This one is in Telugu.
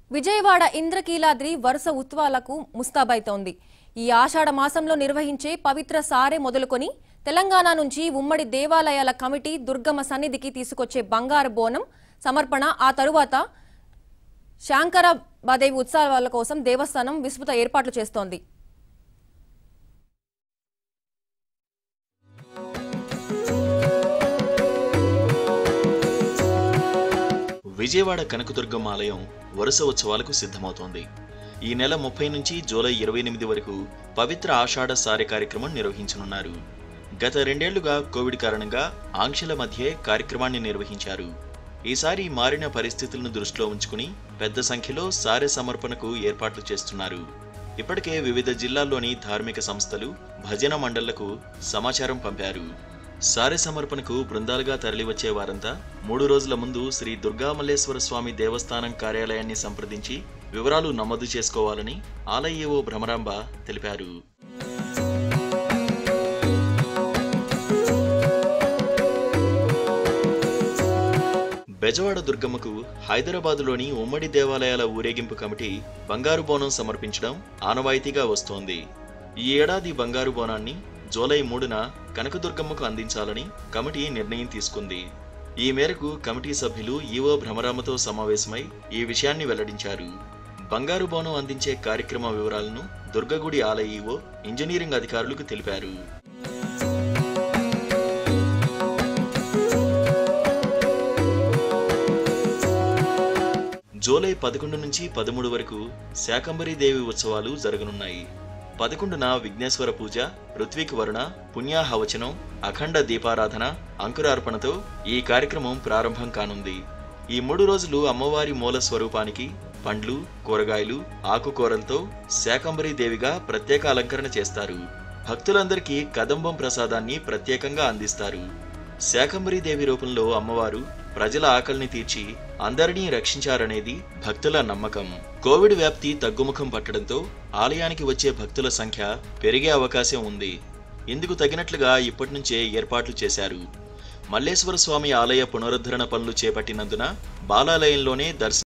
విజయవాడ ఇంద్రకీలాద్రి వరుస ఉత్సవాలకు ముస్తాబైతోంది ఈ ఆషాఢ మాసంలో నిర్వహించే పవిత్ర సారె మొదలుకొని తెలంగాణ నుంచి ఉమ్మడి దేవాలయాల కమిటీ దుర్గమ్మ సన్నిధికి తీసుకొచ్చే బంగారు బోనం సమర్పణ ఆ తరువాత శాంకరాబాదేవి ఉత్సవాల కోసం దేవస్థానం విస్తృత ఏర్పాట్లు చేస్తోంది విజయవాడ కనకదుర్గమ్మ ఆలయం వరుస ఉత్సవాలకు సిద్ధమవుతోంది ఈ నెల ముప్పై నుంచి జూలై ఇరవై ఎనిమిది వరకు పవిత్ర ఆషాఢ సారె కార్యక్రమం నిర్వహించనున్నారు గత రెండేళ్లుగా కోవిడ్ కారణంగా ఆంక్షల మధ్యే కార్యక్రమాన్ని నిర్వహించారు ఈసారి మారిన పరిస్థితులను దృష్టిలో ఉంచుకుని పెద్ద సంఖ్యలో సారె సమర్పణకు ఏర్పాట్లు చేస్తున్నారు ఇప్పటికే వివిధ జిల్లాల్లోని ధార్మిక సంస్థలు భజన మండళ్లకు సమాచారం పంపారు సారె సమర్పణకు బృందాలుగా తరలివచ్చే వారంతా మూడు రోజుల ముందు శ్రీ దుర్గామల్లేశ్వర స్వామి దేవస్థానం కార్యాలయాన్ని సంప్రదించి వివరాలు నమోదు చేసుకోవాలని ఆలయ ఓ భ్రమరాంబ తెలిపారు బెజవాడ దుర్గమ్మకు హైదరాబాదులోని ఉమ్మడి దేవాలయాల ఊరేగింపు కమిటీ బంగారు బోనం సమర్పించడం ఆనవాయితీగా వస్తోంది ఈ ఏడాది బంగారు బోనాన్ని జూలై మూడున కనకదుర్గమ్మకు అందించాలని కమిటీ నిర్ణయం తీసుకుంది ఈ మేరకు కమిటీ సభ్యులు ఈవో భ్రమరామతో సమావేశమై ఈ విషయాన్ని వెల్లడించారు బంగారు బోనం అందించే కార్యక్రమ వివరాలను దుర్గగుడి ఆలయ ఈవో ఇంజనీరింగ్ అధికారులకు తెలిపారు జూలై పదకొండు నుంచి పదమూడు వరకు శాకంబరి దేవి ఉత్సవాలు జరగనున్నాయి పదకొండున విఘ్నేశ్వర పూజ ఋత్విక్ వరుణ పుణ్యాహవచనం అఖండ దీపారాధన అంకురార్పణతో ఈ కార్యక్రమం ప్రారంభం కానుంది ఈ మూడు రోజులు అమ్మవారి మూల స్వరూపానికి పండ్లు కూరగాయలు ఆకుకూరలతో శాకంబరి దేవిగా ప్రత్యేక అలంకరణ చేస్తారు భక్తులందరికీ కదంబం ప్రసాదాన్ని ప్రత్యేకంగా అందిస్తారు శాకంబరి దేవి రూపంలో అమ్మవారు ప్రజల ఆకలిని తీర్చి అందరినీ రక్షించారనేది భక్తుల నమ్మకం కోవిడ్ వ్యాప్తి తగ్గుముఖం పట్టడంతో ఆలయానికి వచ్చే భక్తుల సంఖ్య పెరిగే అవకాశం ఉంది ఇందుకు తగినట్లుగా ఇప్పటి నుంచే ఏర్పాట్లు చేశారు మల్లేశ్వర స్వామి ఆలయ పునరుద్ధరణ పనులు చేపట్టినందున బాలాలయంలోనే దర్శనం